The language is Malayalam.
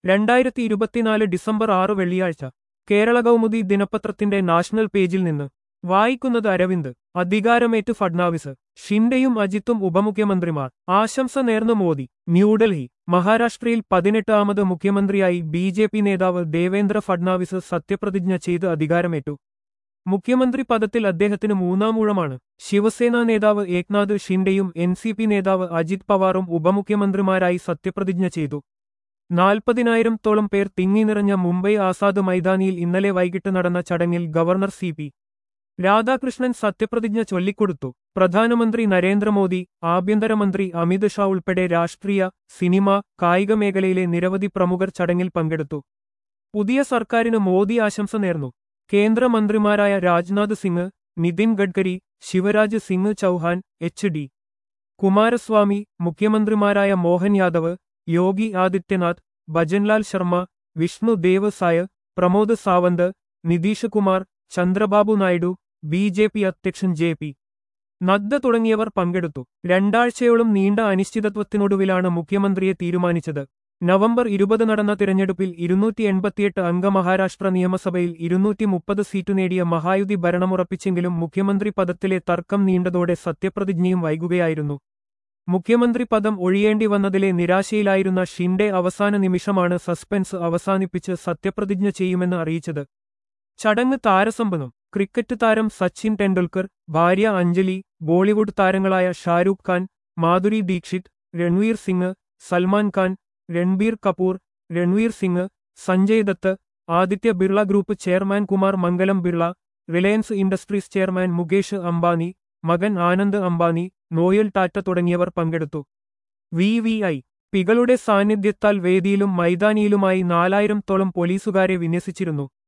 രണ്ടായിരത്തി ഇരുപത്തിനാല് ഡിസംബർ ആറ് വെള്ളിയാഴ്ച കേരള കൗമുദി ദിനപത്രത്തിന്റെ നാഷണൽ പേജിൽ നിന്ന് വായിക്കുന്നത് അരവിന്ദ് അധികാരമേറ്റ് ഫഡ്നാവിസ് ഷിൻഡെയും അജിത്തും ഉപമുഖ്യമന്ത്രിമാർ ആശംസ നേർന്നു മോദി ന്യൂഡൽഹി മഹാരാഷ്ട്രയിൽ പതിനെട്ടാമത് മുഖ്യമന്ത്രിയായി ബി ജെ പി നേതാവ് ദേവേന്ദ്ര ഫഡ്നാവിസ് സത്യപ്രതിജ്ഞ ചെയ്ത് അധികാരമേറ്റു മുഖ്യമന്ത്രി പദത്തിൽ അദ്ദേഹത്തിന് മൂന്നാം ഊഴമാണ് ശിവസേന നേതാവ് ഏക്നാഥ് ഷിൻഡെയും എൻ സി പി നേതാവ് അജിത് പവാറും ഉപമുഖ്യമന്ത്രിമാരായി സത്യപ്രതിജ്ഞ ചെയ്തു നാൽപ്പതിനായിരത്തോളം പേർ തിങ്ങി നിറഞ്ഞ മുംബൈ ആസാദ് മൈതാനിയിൽ ഇന്നലെ വൈകിട്ട് നടന്ന ചടങ്ങിൽ ഗവർണർ സി പി രാധാകൃഷ്ണൻ സത്യപ്രതിജ്ഞ ചൊല്ലിക്കൊടുത്തു പ്രധാനമന്ത്രി നരേന്ദ്രമോദി ആഭ്യന്തരമന്ത്രി അമിത് ഷാ ഉൾപ്പെടെ രാഷ്ട്രീയ സിനിമ കായിക മേഖലയിലെ നിരവധി പ്രമുഖർ ചടങ്ങിൽ പങ്കെടുത്തു പുതിയ സർക്കാരിന് മോദി ആശംസ നേർന്നു കേന്ദ്രമന്ത്രിമാരായ രാജ്നാഥ് സിംഗ് നിതിൻ ഗഡ്കരി ശിവരാജ് സിംഗ് ചൌഹാൻ എച്ച് ഡി കുമാരസ്വാമി മുഖ്യമന്ത്രിമാരായ Mohan Yadav Yogi Adityanath Bhajanlal Sharma Vishnu Dev Sai Pramod Sawant Nitish Kumar Chandrababu Naidu B J P അധ്യക്ഷൻ ജെ പി നദ്ദ തുടങ്ങിയവർ പങ്കെടുത്തു രണ്ടാഴ്ചയോളം നീണ്ട അനിശ്ചിതത്വത്തിനൊടുവിലാണ് മുഖ്യമന്ത്രിയെ തീരുമാനിച്ചത് നവംബർ ഇരുപത് നടന്ന തിരഞ്ഞെടുപ്പിൽ ഇരുന്നൂറ്റി എൺപത്തിയെട്ട് അംഗ മഹാരാഷ്ട്ര നിയമസഭയിൽ ഇരുന്നൂറ്റി മുപ്പത് സീറ്റു നേടിയ മഹായുതി ഭരണമുറപ്പിച്ചെങ്കിലും മുഖ്യമന്ത്രി പദത്തിലെ തർക്കം നീണ്ടതോടെ സത്യപ്രതിജ്ഞയും വൈകുകയായിരുന്നു മുഖ്യമന്ത്രി പദം ഒഴിയേണ്ടി വന്നതിലെ നിരാശയിലായിരുന്ന ഷിൻഡെ അവസാന നിമിഷമാണ് സസ്പെൻസ് അവസാനിപ്പിച്ച് സത്യപ്രതിജ്ഞ ചെയ്യുമെന്ന് അറിയിച്ചത് ചടങ്ങ് താരസമ്പന്നം ക്രിക്കറ്റ് താരം സച്ചിൻ ടെണ്ടുൽക്കർ ഭാര്യ അഞ്ജലി ബോളിവുഡ് താരങ്ങളായ Shahrukh Khan Madhuri Dixit Ranveer Singh Salman Khan Ranbir Kapoor Ranveer Singh Sanjay Dutt Aditya Birla group chairman Kumar Mangalam Birla Reliance Industries chairman Mukesh Ambani മകൻ ആനന്ദ് അംബാനി നോയൽ ടാറ്റ തുടങ്ങിയവർ പങ്കെടുത്തു വി വി ഐ പികളുടെ സാന്നിധ്യത്താൽ വേദിയിലും മൈതാനിയിലുമായി നാലായിരത്തോളം പോലീസുകാരെ വിന്യസിച്ചിരുന്നു